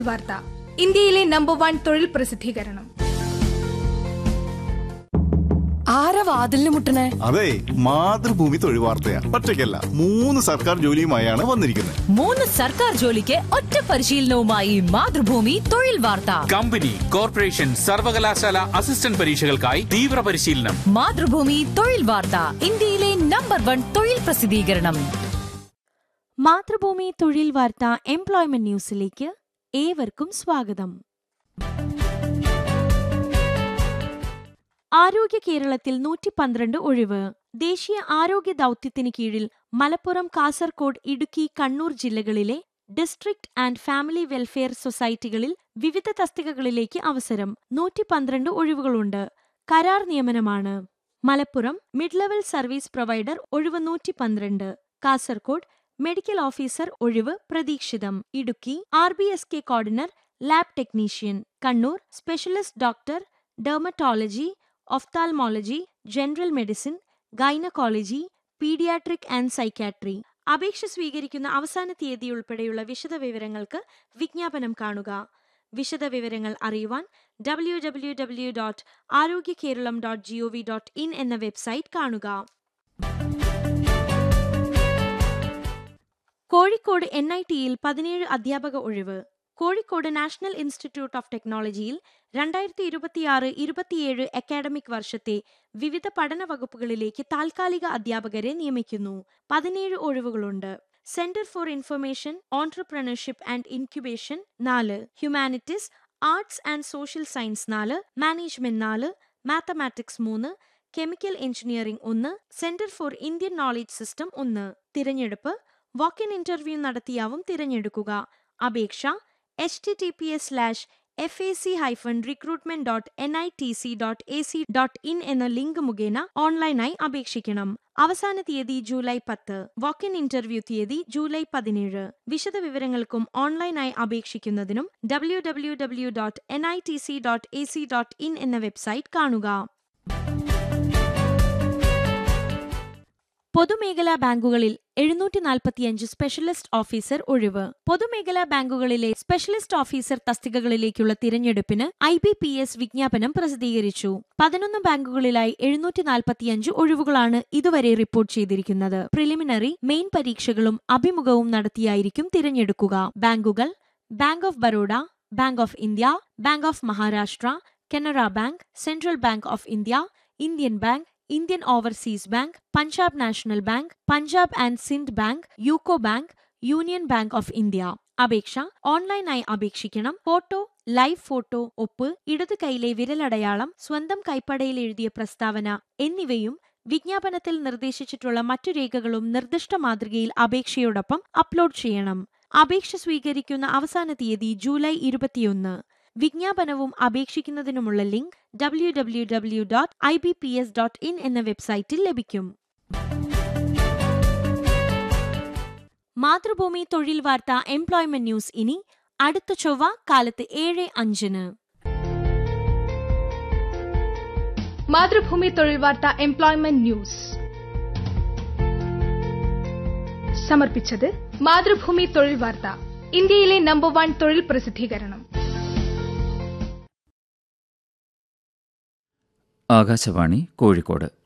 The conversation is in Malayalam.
വാർത്ത ഇന്ത്യയിലെ നമ്പർ വൺ തൊഴിൽ പ്രസിദ്ധീകരണം ആരാ വാതിലിന് മുട്ടണേ അതെ മാതൃഭൂമി തൊഴിൽ വാർത്തയാ ഒറ്റയ്ക്കല്ല മൂന്ന് സർക്കാർ ജോലിയുമായാണ് വന്നിരിക്കുന്നത് മൂന്ന് സർക്കാർ ജോലിക്ക് ഒറ്റ പരിശീലനവുമായി മാതൃഭൂമി തൊഴിൽ വാർത്ത കമ്പനി കോർപ്പറേഷൻ സർവകലാശാല അസിസ്റ്റന്റ് പരീക്ഷകൾക്കായി തീവ്ര പരിശീലനം മാതൃഭൂമി തൊഴിൽ വാർത്ത ഇന്ത്യയിലെ നമ്പർ വൺ തൊഴിൽ പ്രസിദ്ധീകരണം മാതൃഭൂമി തൊഴിൽ വാർത്ത എംപ്ലോയ്മെന്റ് ന്യൂസിലേക്ക് ഏവർക്കും സ്വാഗതം ആരോഗ്യ കേരളത്തിൽ നൂറ്റി പന്ത്രണ്ട് ഒഴിവ് ദേശീയ ആരോഗ്യ ദൗത്യത്തിന് കീഴിൽ മലപ്പുറം കാസർകോട് ഇടുക്കി കണ്ണൂർ ജില്ലകളിലെ ഡിസ്ട്രിക്ട് ആൻഡ് ഫാമിലി വെൽഫെയർ സൊസൈറ്റികളിൽ വിവിധ തസ്തികകളിലേക്ക് അവസരം നൂറ്റി പന്ത്രണ്ട് ഒഴിവുകളുണ്ട് കരാർ നിയമനമാണ് Malappuram mid level service provider ഒഴിവ് നൂറ്റി പന്ത്രണ്ട് കാസർകോട് മെഡിക്കൽ ഓഫീസർ ഒഴിവ് പ്രതീക്ഷിതം Idukki R B S K coordinator lab technician Kannur specialist doctor dermatology ophthalmology general medicine gynaecology paediatric and psychiatry അപേക്ഷ സ്വീകരിക്കുന്ന അവസാന തീയതി ഉൾപ്പെടെയുള്ള വിശദവിവരങ്ങൾക്ക് വിജ്ഞാപനം കാണുക വിശദവിവരങ്ങൾ അറിയുവാൻ W W W dot Arogya Keralam dot G O V dot in എന്ന വെബ്സൈറ്റ് കാണുക കോഴിക്കോട് എൻ ഐ ടിയിൽ പതിനേഴ് അധ്യാപക ഒഴിവ് കോഴിക്കോട് നാഷണൽ ഇൻസ്റ്റിറ്റ്യൂട്ട് ഓഫ് ടെക്നോളജിയിൽ രണ്ടായിരത്തി ഇരുപത്തിയാറ് ഇരുപത്തിയേഴ് അക്കാഡമിക് വർഷത്തെ വിവിധ പഠന വകുപ്പുകളിലേക്ക് താൽക്കാലിക അധ്യാപകരെ നിയമിക്കുന്നു പതിനേഴ് ഒഴിവുകളുണ്ട് centre for information entrepreneurship and incubation നാല് humanities arts and social science നാല് മാനേജ്മെന്റ് നാല് മാത്തമാറ്റിക്സ് മൂന്ന് കെമിക്കൽ എഞ്ചിനീയറിംഗ് ഒന്ന് centre for Indian knowledge system ഒന്ന് തിരഞ്ഞെടുപ്പ് വാക്ക് ഇൻ ഇന്റർവ്യൂ നടത്തിയാവും തിരഞ്ഞെടുക്കുക അപേക്ഷ H T T P S slash F A C hyphen recruitment dot N I T C dot A C dot in എന്ന ലിങ്ക് മുഖേന ഓൺലൈനായി അപേക്ഷിക്കണം അവസാന തീയതി ജൂലൈ പത്ത് വാക്ക് ഇൻ ഇന്റർവ്യൂ തീയതി ജൂലൈ പതിനേഴ് വിശദ വിവരങ്ങൾക്കും ഓൺലൈനായി അപേക്ഷിക്കുന്നതിനും W W W dot N I T C dot A C dot in എന്ന വെബ്സൈറ്റ് കാണുക പൊതുമേഖലാ ബാങ്കുകളിൽ എഴുന്നൂറ്റി നാൽപ്പത്തിയഞ്ച് സ്പെഷ്യലിസ്റ്റ് ഓഫീസർ ഒഴിവ് പൊതുമേഖലാ ബാങ്കുകളിലെ സ്പെഷ്യലിസ്റ്റ് ഓഫീസർ തസ്തികകളിലേക്കുള്ള തിരഞ്ഞെടുപ്പിന് ഐ ബി പി എസ് വിജ്ഞാപനം പ്രസിദ്ധീകരിച്ചു പതിനൊന്ന് ബാങ്കുകളിലായി എഴുന്നൂറ്റി നാൽപ്പത്തിയഞ്ച് ഒഴിവുകളാണ് ഇതുവരെ റിപ്പോർട്ട് ചെയ്തിരിക്കുന്നത് പ്രിലിമിനറി മെയിൻ പരീക്ഷകളും അഭിമുഖവും നടത്തിയായിരിക്കും തിരഞ്ഞെടുക്കുക ബാങ്കുകൾ bank of Baroda bank of India bank of Maharashtra Canara bank central bank of India Indian bank Indian overseas bank Punjab national bank Punjab and Sindh bank UCO bank union bank of India അപേക്ഷ ഓൺലൈനായി അപേക്ഷിക്കണം ഫോട്ടോ ലൈവ് ഫോട്ടോ ഒപ്പ് ഇടതു കൈയിലെ വിരലടയാളം സ്വന്തം കൈപ്പടയിൽ എഴുതിയ പ്രസ്താവന എന്നിവയും വിജ്ഞാപനത്തിൽ നിർദ്ദേശിച്ചിട്ടുള്ള മറ്റു രേഖകളും നിർദ്ദിഷ്ട മാതൃകയിൽ അപേക്ഷയോടൊപ്പം അപ്ലോഡ് ചെയ്യണം അപേക്ഷ സ്വീകരിക്കുന്ന അവസാന തീയതി ജൂലൈ ഇരുപത്തിയൊന്ന് വിജ്ഞാപനവും അപേക്ഷിക്കുന്നതിനുമുള്ള link W W W dot I B P S dot in എന്ന വെബ്സൈറ്റിൽ ലഭിക്കും മാതൃഭൂമി തൊഴിൽ വാർത്ത എംപ്ലോയ്മെന്റ് ന്യൂസ് ഇനി അടുത്ത ചൊവ്വ കാലത്ത് ഏഴ് അഞ്ചിന് മാതൃഭൂമി തൊഴിൽ വാർത്ത എംപ്ലോയ്മെന്റ് ന്യൂസ് സമർപ്പിച്ചത് മാതൃഭൂമി തൊഴിൽ വാർത്ത ഇന്ത്യയിലെ നമ്പർ വൺ തൊഴിൽ പ്രസിദ്ധീകരണം ആകാശവാണി കോഴിക്കോട്